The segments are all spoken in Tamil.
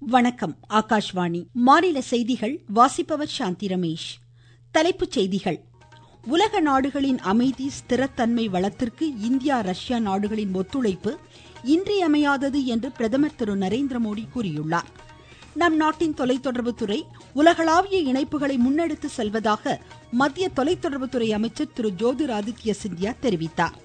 வணக்கம் ஆகாஷ்வாணி மாநில செய்திகள் வாசிப்பவர் சாந்தி ரமேஷ் தலைப்புச் செய்திகள் உலக நாடுகளின் அமைதி ஸ்திரத்தன்மை வளத்திற்கு இந்தியா ரஷ்யா நாடுகளின் ஒத்துழைப்பு இன்றியமையாதது என்று பிரதமர் திரு நரேந்திரமோடி கூறியுள்ளார் நம் நாட்டின் தொலைத்தொடர்புத்துறை உலகளாவிய இணைப்புகளை முன்னெடுத்து செல்வதாக மத்திய தொலைத்தொடர்புத்துறை அமைச்சர் திரு ஜோதிர் ஆதித்ய சிந்தியா தெரிவித்தார்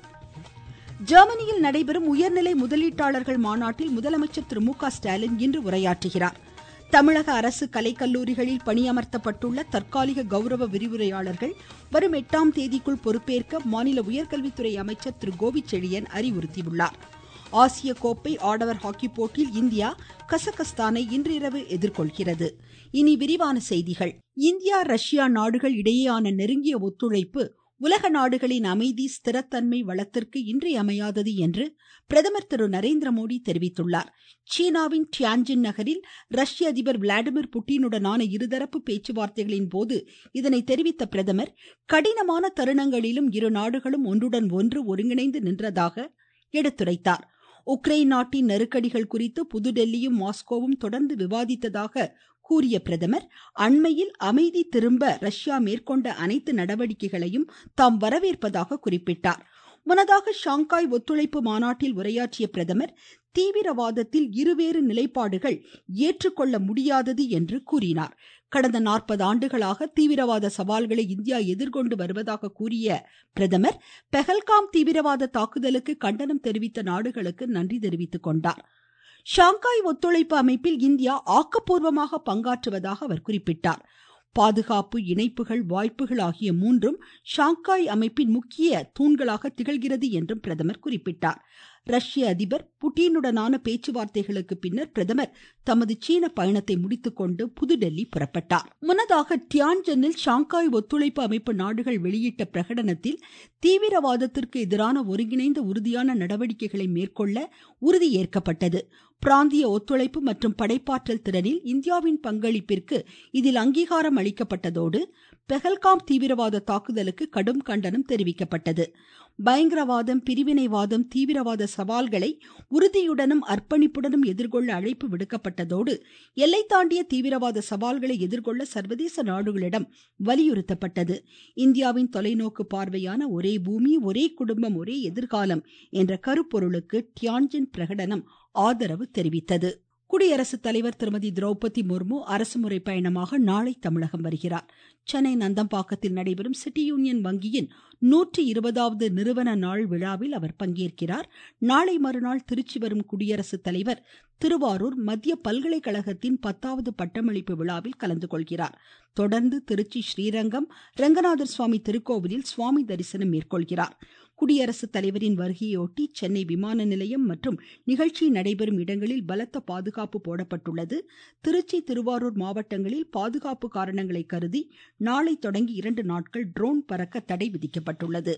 ஜெர்மனியில் நடைபெறும் உயர்நிலை முதலீட்டாளர்கள் மாநாட்டில் முதலமைச்சர் திரு மு க ஸ்டாலின் இன்று உரையாற்றுகிறார் தமிழக அரசு கலைக்கல்லூரிகளில் பணியமர்த்தப்பட்டுள்ள தற்காலிக கௌரவ விரிவுரையாளர்கள் வரும் எட்டாம் தேதிக்குள் பொறுப்பேற்க மாநில உயர்கல்வித்துறை அமைச்சர் திரு கோவிச்செழியன் அறிவுறுத்தியுள்ளார் ஆசிய கோப்பை ஆடவர் ஹாக்கி போட்டியில் இந்தியா கசகஸ்தானை இன்றிரவு எதிர்கொள்கிறது இனி விரிவான செய்திகள் இந்தியா ரஷ்யா நாடுகள் இடையேயான நெருங்கிய ஒத்துழைப்பு உலக நாடுகளின் அமைதி ஸ்திரத்தன்மை வளத்திற்கு இன்றியமையாதது என்று பிரதமர் திரு நரேந்திரமோடி தெரிவித்துள்ளார் சீனாவின் டியான்ஜின் நகரில் ரஷ்ய அதிபர் விளாடிமிர் புட்டினுடனான இருதரப்பு பேச்சுவார்த்தைகளின் போது இதனை தெரிவித்த பிரதமர் கடினமான தருணங்களிலும் இரு நாடுகளும் ஒன்றுடன் ஒன்று ஒருங்கிணைந்து நின்றதாக எடுத்துரைத்தார் உக்ரைன் நாட்டின் நெருக்கடிகள் குறித்து புதுடெல்லியும் மாஸ்கோவும் தொடர்ந்து விவாதித்ததாக கூறிய பிரதமர் அண்மையில் அமைதி திரும்ப ரஷ்யா மேற்கொண்ட அனைத்து நடவடிக்கைகளையும் தாம் வரவேற்பதாக குறிப்பிட்டார் முன்னதாக ஷாங்காய் ஒத்துழைப்பு மாநாட்டில் உரையாற்றிய பிரதமர் தீவிரவாதத்தில் இருவேறு நிலைப்பாடுகள் ஏற்றுக்கொள்ள முடியாதது என்று கூறினார் கடந்த நாற்பது ஆண்டுகளாக தீவிரவாத சவால்களை இந்தியா எதிர்கொண்டு வருவதாக கூறிய பிரதமர் பெஹல்காம் தீவிரவாத தாக்குதலுக்கு கண்டனம் தெரிவித்த நாடுகளுக்கு நன்றி தெரிவித்துக் கொண்டார் ஷாங்காய் ஒத்துழைப்பு அமைப்பில் இந்தியா ஆக்கப்பூர்வமாக பங்காற்றுவதாக அவர் குறிப்பிட்டார் பாதுகாப்பு இணைப்புகள் வாய்ப்புகள் ஆகிய மூன்றும் ஷாங்காய் அமைப்பின் முக்கிய தூண்களாக திகழ்கிறது என்றும் பிரதமர் குறிப்பிட்டார் ரஷ்ய அதிபர் புட்டினுடனான பேச்சுவார்த்தைகளுக்கு பின்னர் பிரதமர் தமது சீன பயணத்தை முடித்துக்கொண்டு புதுடெல்லி புறப்பட்டார் முன்னதாக டியான்ஜனில் ஷாங்காய் ஒத்துழைப்பு அமைப்பு நாடுகள் வெளியிட்ட பிரகடனத்தில் தீவிரவாதத்திற்கு எதிரான ஒருங்கிணைந்த உறுதியான நடவடிக்கைகளை மேற்கொள்ள உறுதி ஏற்கப்பட்டது பிராந்திய ஒத்துழைப்பு மற்றும் படைப்பாற்றல் திறனில் இந்தியாவின் பங்களிப்பிற்கு இதில் அங்கீகாரம் அளிக்கப்பட்டதோடு பெஹல்காம் தீவிரவாத தாக்குதலுக்கு கடும் கண்டனம் தெரிவிக்கப்பட்டது பயங்கரவாதம் பிரிவினைவாதம் தீவிரவாத சவால்களை உறுதியுடனும் அர்ப்பணிப்புடனும் எதிர்கொள்ள அழைப்பு விடுக்கப்பட்டதோடு எல்லை தாண்டிய தீவிரவாத சவால்களை எதிர்கொள்ள சர்வதேச நாடுகளிடம் வலியுறுத்தப்பட்டது இந்தியாவின் தொலைநோக்கு பார்வையான ஒரே பூமி ஒரே குடும்பம் ஒரே எதிர்காலம் என்ற கருப்பொருளுக்கு டியான்ஜின் பிரகடனம் ஆதரவு தெரிவித்தது குடியரசுத் தலைவர் திருமதி திரௌபதி முர்மு அரசுமுறை பயணமாக நாளை தமிழகம் வருகிறார் சென்னை நந்தம்பாக்கத்தில் நடைபெறும் சிட்டி யூனியன் வங்கியின் நூற்றி இருபதாவது நிறுவன நாள் விழாவில் அவர் பங்கேற்கிறார் நாளை மறுநாள் திருச்சி வரும் குடியரசுத் தலைவர் திருவாரூர் மத்திய பல்கலைக்கழகத்தின் பத்தாவது பட்டமளிப்பு விழாவில் கலந்து கொள்கிறார் தொடர்ந்து திருச்சி ஸ்ரீரங்கம் ரங்கநாதர் சுவாமி திருக்கோவிலில் சுவாமி தரிசனம் மேற்கொள்கிறார் குடியரசுத் தலைவரின் வருகையொட்டி சென்னை விமான நிலையம் மற்றும் நிகழ்ச்சி நடைபெறும் இடங்களில் பலத்த பாதுகாப்பு போடப்பட்டுள்ளது திருச்சி திருவாரூர் மாவட்டங்களில் பாதுகாப்பு காரணங்களை கருதி நாளை தொடங்கி இரண்டு நாட்கள் ட்ரோன் பறக்க தடை விதிக்கப்பட்டுள்ளது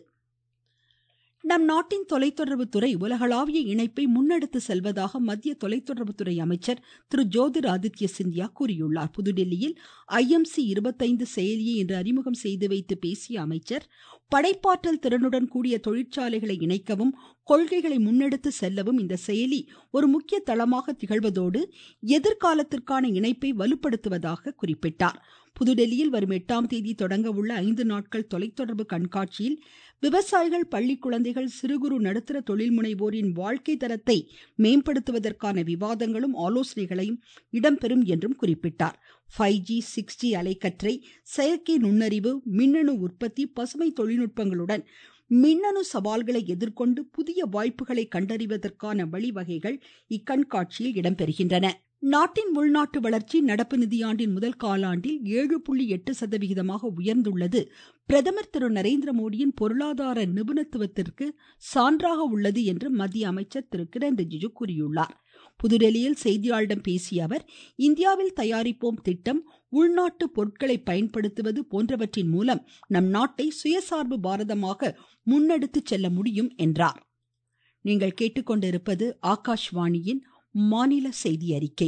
நம் நாட்டின் தொலைத்தொடர்புத்துறை உலகளாவிய இணைப்பை முன்னெடுத்து செல்வதாக மத்திய தொலைத்தொடர்புத்துறை அமைச்சர் திரு ஜோதிர் ஆதித்ய சிந்தியா கூறியுள்ளார் புதுடெல்லியில் ஐஎம்சி இருபத்தைந்து செயலியை இன்று அறிமுகம் செய்து வைத்து பேசிய அமைச்சர் படைப்பாற்றல் திறனுடன் கூடிய தொழிற்சாலைகளை இணைக்கவும் கொள்கைகளை முன்னெடுத்து செல்லவும் இந்த செயலி ஒரு முக்கிய தளமாக திகழ்வதோடு எதிர்காலத்திற்கான இணைப்பை வலுப்படுத்துவதாக குறிப்பிட்டார் புதுடெல்லியில் வரும் எட்டாம் தேதி தொடங்க உள்ள ஐந்து நாட்கள் தொலைத்தொடர்பு கண்காட்சியில் விவசாயிகள் பள்ளி குழந்தைகள் சிறு குறு நடுத்தர தொழில் முனைவோரின் வாழ்க்கை தரத்தை மேம்படுத்துவதற்கான விவாதங்களும் ஆலோசனைகளையும் இடம்பெறும் என்றும் குறிப்பிட்டார் ஃபைவ் ஜி சிக்ஸ் ஜி அலைக்கற்றை செயற்கை நுண்ணறிவு மின்னணு உற்பத்தி பசுமை தொழில்நுட்பங்களுடன் மின்னணு சவால்களை எதிர்கொண்டு புதிய வாய்ப்புகளை கண்டறிவதற்கான வழிவகைகள் இக்கண்காட்சியில் இடம்பெறுகின்றன நாட்டின் உள்நாட்டு வளர்ச்சி நடப்பு நிதியாண்டின் முதல் காலாண்டில் ஏழு புள்ளி எட்டு சதவிகிதமாக உயர்ந்துள்ளது பிரதமர் திரு நரேந்திர மோடியின் பொருளாதார நிபுணத்துவத்திற்கு சான்றாக உள்ளது என்று மத்திய அமைச்சர் திரு கிரண் ரிஜிஜு கூறியுள்ளார் புதுடெல்லியில் செய்தியாளர்களிடம் பேசிய அவர் இந்தியாவில் தயாரிப்போம் திட்டம் உள்நாட்டு பொருட்களை பயன்படுத்துவது போன்றவற்றின் மூலம் நம் நாட்டை சுயசார்பு பாரதமாக முன்னெடுத்து செல்ல முடியும் என்றார் நீங்கள் கேட்டுக்கொண்டிருப்பது ஆகாஷ்வாணியின் மாநில செய்தி அறிக்கை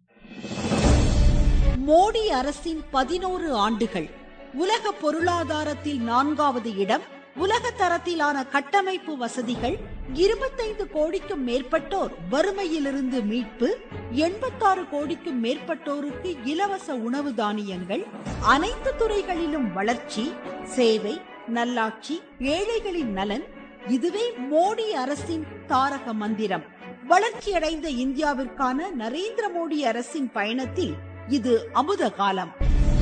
மோடி அரசின் பதினோரு ஆண்டுகள் உலக பொருளாதாரத்தில் நான்காவது இடம் உலக தரத்திலான கட்டமைப்பு வசதிகள் இருபத்தைந்து கோடிக்கும் மேற்பட்டோர் வறுமையிலிருந்து மீட்பு எண்பத்தாறு கோடிக்கும் மேற்பட்டோருக்கு இலவச உணவு தானியங்கள் அனைத்து துறைகளிலும் வளர்ச்சி சேவை நல்லாட்சி ஏழைகளின் நலன் இதுவே மோடி அரசின் தாரக மந்திரம் வளர்ச்சியடைந்த இந்தியாவிற்கான நரேந்திர மோடி அரசின் பயணத்தில் இது அமுத காலம்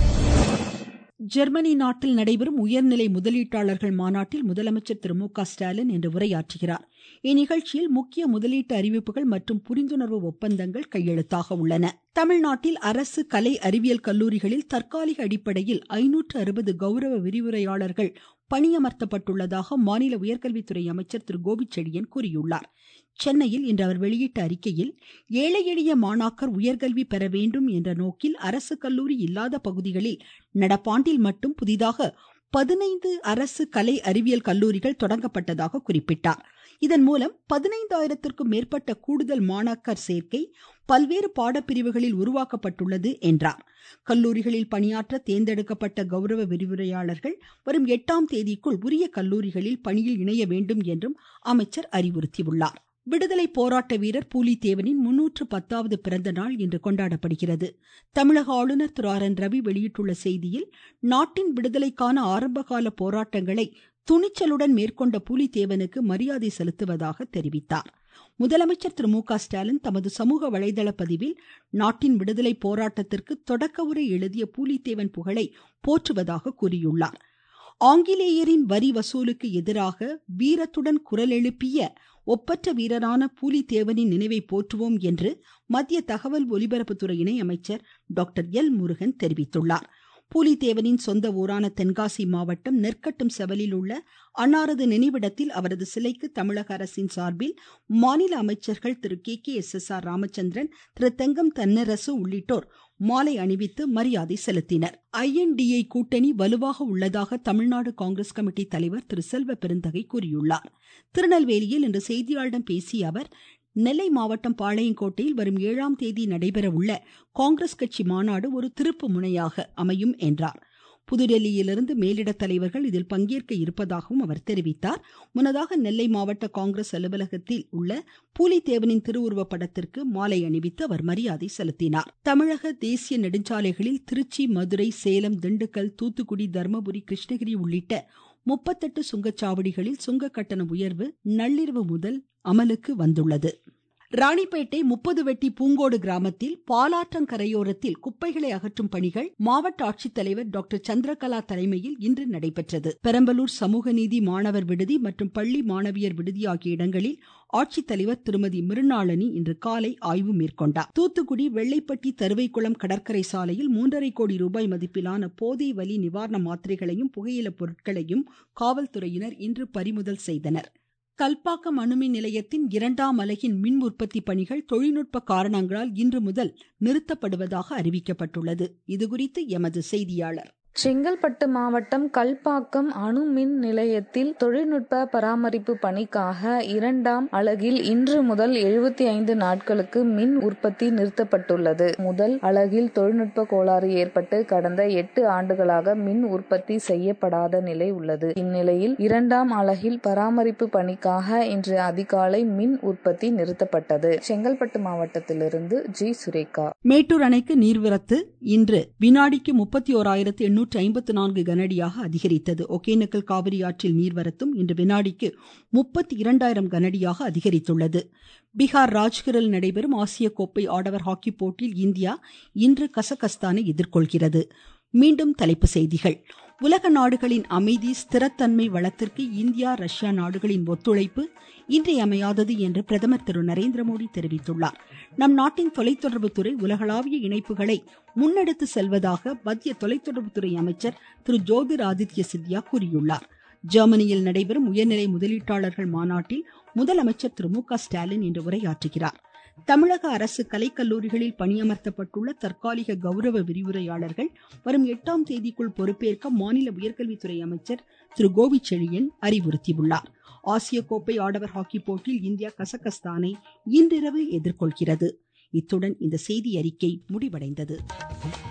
ஜெர்மனி நாட்டில் நடைபெறும் உயர்நிலை முதலீட்டாளர்கள் மாநாட்டில் முதலமைச்சர் திரு மு க ஸ்டாலின் இன்று உரையாற்றுகிறார் இந்நிகழ்ச்சியில் முக்கிய முதலீட்டு அறிவிப்புகள் மற்றும் புரிந்துணர்வு ஒப்பந்தங்கள் கையெழுத்தாக உள்ளன தமிழ்நாட்டில் அரசு கலை அறிவியல் கல்லூரிகளில் தற்காலிக அடிப்படையில் ஐநூற்று அறுபது கௌரவ விரிவுரையாளர்கள் பணியமர்த்தப்பட்டுள்ளதாக மாநில உயர்கல்வித்துறை அமைச்சர் திரு கோபிச்செழியன் கூறியுள்ளார் சென்னையில் இன்று அவர் வெளியிட்ட அறிக்கையில் ஏழை எளிய மாணாக்கர் உயர்கல்வி பெற வேண்டும் என்ற நோக்கில் அரசு கல்லூரி இல்லாத பகுதிகளில் நடப்பாண்டில் மட்டும் புதிதாக பதினைந்து அரசு கலை அறிவியல் கல்லூரிகள் தொடங்கப்பட்டதாக குறிப்பிட்டார் இதன் மூலம் பதினைந்தாயிரத்திற்கும் மேற்பட்ட கூடுதல் மாணாக்கர் சேர்க்கை பல்வேறு பாடப்பிரிவுகளில் உருவாக்கப்பட்டுள்ளது என்றார் கல்லூரிகளில் பணியாற்ற தேர்ந்தெடுக்கப்பட்ட கௌரவ விரிவுரையாளர்கள் வரும் எட்டாம் தேதிக்குள் உரிய கல்லூரிகளில் பணியில் இணைய வேண்டும் என்றும் அமைச்சர் அறிவுறுத்தியுள்ளார் விடுதலை போராட்ட வீரர் பூலித்தேவனின் முன்னூற்று பத்தாவது பிறந்த நாள் இன்று கொண்டாடப்படுகிறது தமிழக ஆளுநர் திரு ஆர் என் ரவி வெளியிட்டுள்ள செய்தியில் நாட்டின் விடுதலைக்கான ஆரம்பகால போராட்டங்களை துணிச்சலுடன் மேற்கொண்ட பூலித்தேவனுக்கு மரியாதை செலுத்துவதாக தெரிவித்தார் முதலமைச்சர் திரு மு க ஸ்டாலின் தமது சமூக வலைதள பதிவில் நாட்டின் விடுதலை போராட்டத்திற்கு தொடக்க உரை எழுதிய பூலித்தேவன் புகழை போற்றுவதாக கூறியுள்ளார் ஆங்கிலேயரின் வரி வசூலுக்கு எதிராக வீரத்துடன் குரல் எழுப்பிய ஒப்பற்ற வீரரான பூலித்தேவனின் நினைவை போற்றுவோம் என்று மத்திய தகவல் ஒலிபரப்புத்துறை இணை அமைச்சர் டாக்டர் எல் முருகன் தெரிவித்துள்ளார் பூலித்தேவனின் சொந்த ஊரான தென்காசி மாவட்டம் நெற்கட்டும் செவலில் உள்ள அன்னாரது நினைவிடத்தில் அவரது சிலைக்கு தமிழக அரசின் சார்பில் மாநில அமைச்சர்கள் Thiru K K S S R Ramachandran Thiru Thangam Thennarasu உள்ளிட்டோர் மாலை அணிவித்து மரியாதை செலுத்தினர் ஐஎன்டிஏ கூட்டணி வலுவாக உள்ளதாக தமிழ்நாடு காங்கிரஸ் கமிட்டி தலைவர் திரு செல்வ பெருந்தகை கூறியுள்ளார் திருநெல்வேலியில் இன்று செய்தியாளர்களிடம் பேசிய அவர் நெல்லை மாவட்டம் பாளையங்கோட்டையில் வரும் ஏழாம் தேதி நடைபெற உள்ள காங்கிரஸ் கட்சி மாநாடு ஒரு திருப்பு முனையாக அமையும் என்றார் புதுடெல்லியிலிருந்து மேலிட தலைவர்கள் இதில் பங்கேற்க இருப்பதாகவும் அவர் தெரிவித்தார் முன்னதாக நெல்லை மாவட்ட காங்கிரஸ் அலுவலகத்தில் உள்ள பூலித்தேவனின் திருவுருவ படத்திற்கு மாலை அணிவித்து அவர் மரியாதை செலுத்தினார் தமிழக தேசிய நெடுஞ்சாலைகளில் திருச்சி மதுரை சேலம் திண்டுக்கல் தூத்துக்குடி தர்மபுரி கிருஷ்ணகிரி உள்ளிட்ட முப்பத்தெட்டு சுங்கச்சாவடிகளில் சுங்க கட்டண உயர்வு நள்ளிரவு முதல் அமலுக்கு வந்துள்ளது ராணிப்பேட்டை முப்பது வெட்டி பூங்கோடு கிராமத்தில் பாலாற்றங்கரையோரத்தில் குப்பைகளை அகற்றும் பணிகள் மாவட்ட ஆட்சித்தலைவர் டாக்டர் சந்திரகலா தலைமையில் இன்று நடைபெற்றது பெரம்பலூர் சமூக நீதி மாணவர் விடுதி மற்றும் பள்ளி மாணவியர் விடுதி ஆகிய இடங்களில் ஆட்சித்தலைவர் திருமதி மிருணாளனி இன்று காலை ஆய்வு மேற்கொண்டார் தூத்துக்குடி வெள்ளைப்பட்டி தருவைக்குளம் கடற்கரை சாலையில் மூன்றரை கோடி ரூபாய் மதிப்பிலான போதை வலி நிவாரண மாத்திரைகளையும் புகையில பொருட்களையும் காவல்துறையினர் இன்று பறிமுதல் செய்தனர் கல்பாக்கம் அணுமின் நிலையத்தின் இரண்டாம் அலகின் மின் உற்பத்தி பணிகள் தொழில்நுட்ப காரணங்களால் இன்று முதல் நிறுத்தப்படுவதாக அறிவிக்கப்பட்டுள்ளது இதுகுறித்து எமது செய்தியாளர் செங்கல்பட்டு மாவட்டம் கல்பாக்கம் அணு மின் நிலையத்தில் தொழில்நுட்ப பராமரிப்பு பணிக்காக இரண்டாம் அலகில் இன்று முதல் எழுபத்தி ஐந்து நாட்களுக்கு மின் உற்பத்தி நிறுத்தப்பட்டுள்ளது முதல் அலகில் தொழில்நுட்ப கோளாறு ஏற்பட்டு கடந்த எட்டு ஆண்டுகளாக மின் உற்பத்தி செய்யப்படாத நிலை உள்ளது இந்நிலையில் இரண்டாம் அலகில் பராமரிப்பு பணிக்காக இன்று அதிகாலை மின் உற்பத்தி நிறுத்தப்பட்டது செங்கல்பட்டு மாவட்டத்திலிருந்து ஜி சுரேகா மேட்டூர் அணைக்கு நீர்வரத்து இன்று வினாடிக்கு முப்பத்தி ஓராயிரத்து எண்ணூற்று ஐம்பத்து நான்கு கனஅடியாக அதிகரித்தது ஒகேனக்கல் காவிரி ஆற்றில் நீர்வரத்தும் இன்று வினாடிக்கு முப்பத்தி இரண்டாயிரம் கனஅடியாக அதிகரித்துள்ளது பீகார் ராஜ்கிரில் நடைபெறும் ஆசிய கோப்பை ஆடவர் ஹாக்கி போட்டியில் இந்தியா இன்று கசகஸ்தானை எதிர்கொள்கிறது மீண்டும் தலைப்பு செய்திகள் உலக நாடுகளின் அமைதி ஸ்திரத்தன்மை வளத்திற்கு இந்தியா ரஷ்யா நாடுகளின் ஒத்துழைப்பு இன்றியமையாதது என்று பிரதமர் திரு நரேந்திர மோடி தெரிவித்துள்ளார் நம் நாட்டின் தொலைத்தொடர்பு துறை உலகளாவிய இணைப்புகளை முன்னெடுத்து செல்வதாக மத்திய தொலைத்தொடர்புத்துறை அமைச்சர் திரு ஜோதிர் ஆதித்ய சிந்தியா கூறியுள்ளார் ஜெர்மனியில் நடைபெறும் உயர்நிலை முதலீட்டாளர்கள் மாநாட்டில் முதலமைச்சர் திரு மு க ஸ்டாலின் இன்று உரையாற்றுகிறார் தமிழக அரசு கலைக்கல்லூரிகளில் பணியமர்த்தப்பட்டுள்ள தற்காலிக கௌரவ விரிவுரையாளர்கள் வரும் எட்டாம் தேதிக்குள் பொறுப்பேற்க மாநில உயர்கல்வித்துறை அமைச்சர் திரு கோவிச்செழியன் அறிவுறுத்தியுள்ளார் ஆசிய கோப்பை ஆடவர் ஹாக்கி போட்டியில் இந்தியா கசகஸ்தானை இன்றிரவு எதிர்கொள்கிறது இத்துடன் இந்த செய்தி அறிக்கை முடிவடைந்தது